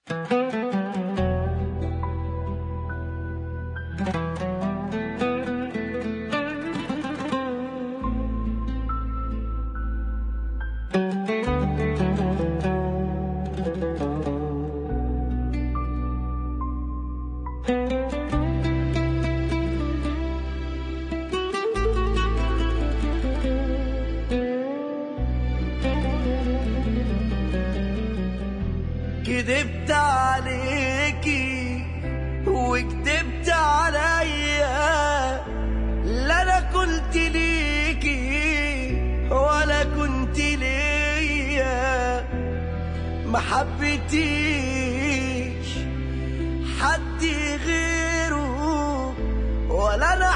كدبت عليكي وكدبت عليا لا انا كنت ليكي ولا كنت ليا ما حبيتيش حد غيره ولا انا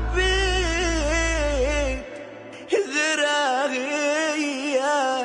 حبيت غيرها هي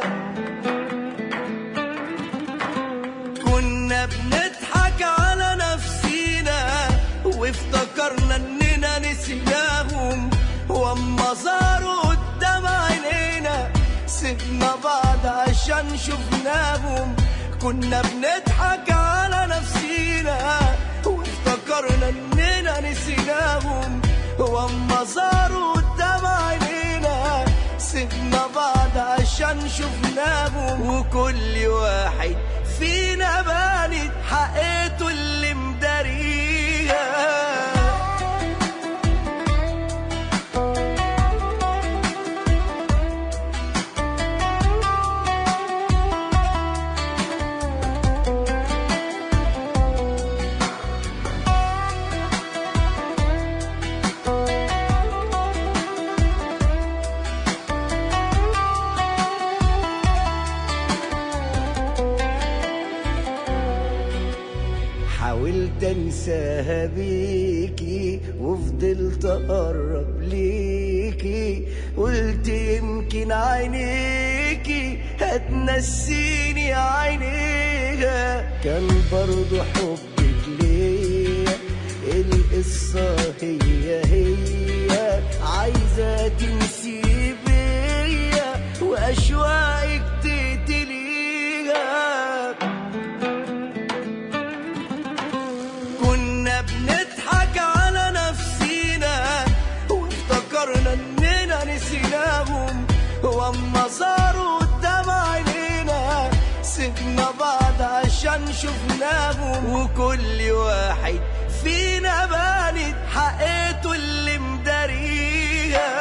كنا بنضحك على نفسينا وافتكرنا اننا نسيناهم واما ظهروا قدام عينينا سيبنا بعض عشان شفناهم كنا بنضحك على نفسينا وافتكرنا اننا نسيناهم واما ظهروا قدام عينينا سيبنا بعض عشان شفناهم وكل واحد فينا بانت حقيقته اللي مداريها حاولت انساها بيكي وفضلت اقرب ليكي قلت يمكن عينيكي هتنسيني عينيها كان برضو حبك ليا القصة هي هي عايزة تنسي بيا وأشواقك تقتليها كنا بنضحك على نفسينا وافتكرنا اننا نسيناهم واما صاروا قدام عينينا سيبنا بعض عشان شفناهم وكل واحد فينا بانت حقيقته اللي مداريها